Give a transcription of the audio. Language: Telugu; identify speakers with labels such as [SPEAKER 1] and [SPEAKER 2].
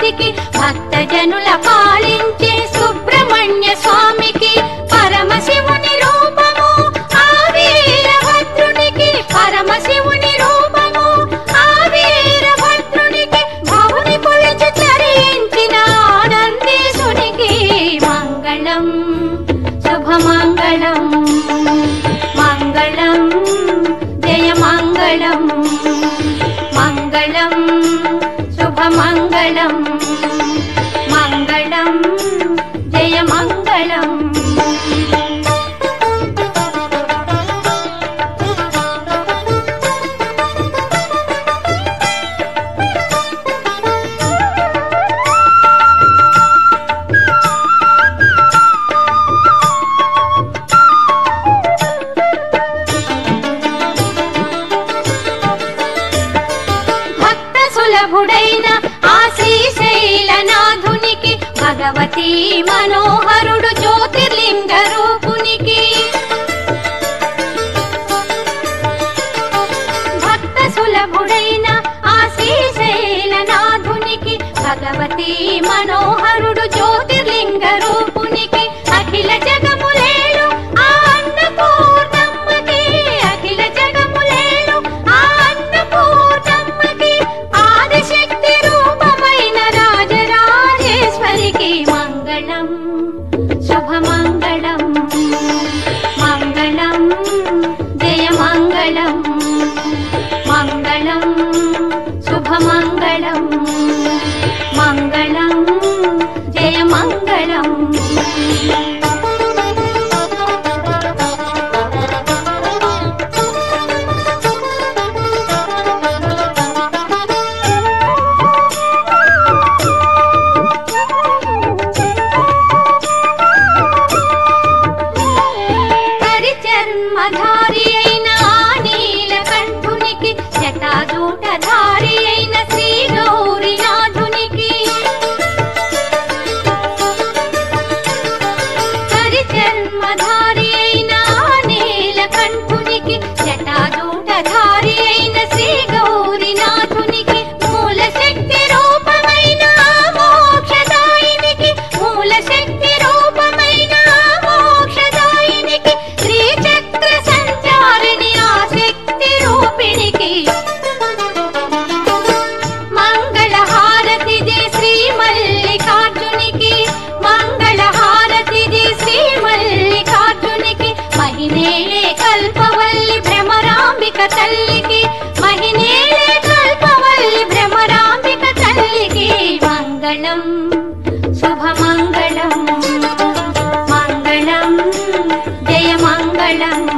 [SPEAKER 1] నాథునికి భక్తజనుల పాలించే సుబ్రహ్మణ్య స్వామికి పరమశివుని రూపము ఆ వీరభద్రునికి పరమశివుని రూపము ఆ వీరభద్రునికి భవుని కొలిచి తరించిన ఆనందీశునికి మంగళం శుభమంగళం మంగళం జయ మంగళం మంగళం శుభమంగళం మంగళం జయ మంగళం భక్త సులభుడైన ఆ శ్రీశైలనాథునికి భగవతి మనోహరుడు జ్యోతిర్లింగ రూపునికి భక్త సులభుడైన ఆ శ్రీశైలనాథునికి భగవతి మనోహరుడు జ్యోతిర్లింగ రూపునికి అఖిల జగములేలు ఆ అన్నపూర్ణమ్మకి అఖిల జగములేలు ఆ అన్నపూర్ణమ్మకి ఆదిశక్తి రూపమైన రాజరాజేశ్వరికి మంగళం శుభమంగళం మంగళం జయ మంగళం మంగళం శుభమంగళం మంగళం జయ మంగళం హరిచర్మధారి అయిన ఆ నీలకంఠునికి జటాజూటధారి అయిన శ్రీ గౌరీనాథునికి హరిచర్మధారి అయిన ఆ నీలకంఠునికి జటాజూటధారి అయిన శ్రీ గౌరీనాథునికి మూల శక్తి రూపమైన ఆ మోక్షదాయినికి మూల శక్తి రూపమైన ఆ మోక్షదాయినికి శ్రీచక్ర సంచారిణి ఆ శక్తి రూపిణికి మంగళహారతి జయ శ్రీ మల్లికార్జునికి మంగళహారతి జయ శ్రీ మల్లికార్జునికి మహినేలే కల్పవల్లి భ్రమరాంబిక తల్లికి మహినేలే కల్పవల్లి భ్రమరాంబిక తల్లికి మంగళం శుభమంగళం మంగళం జయ మంగళం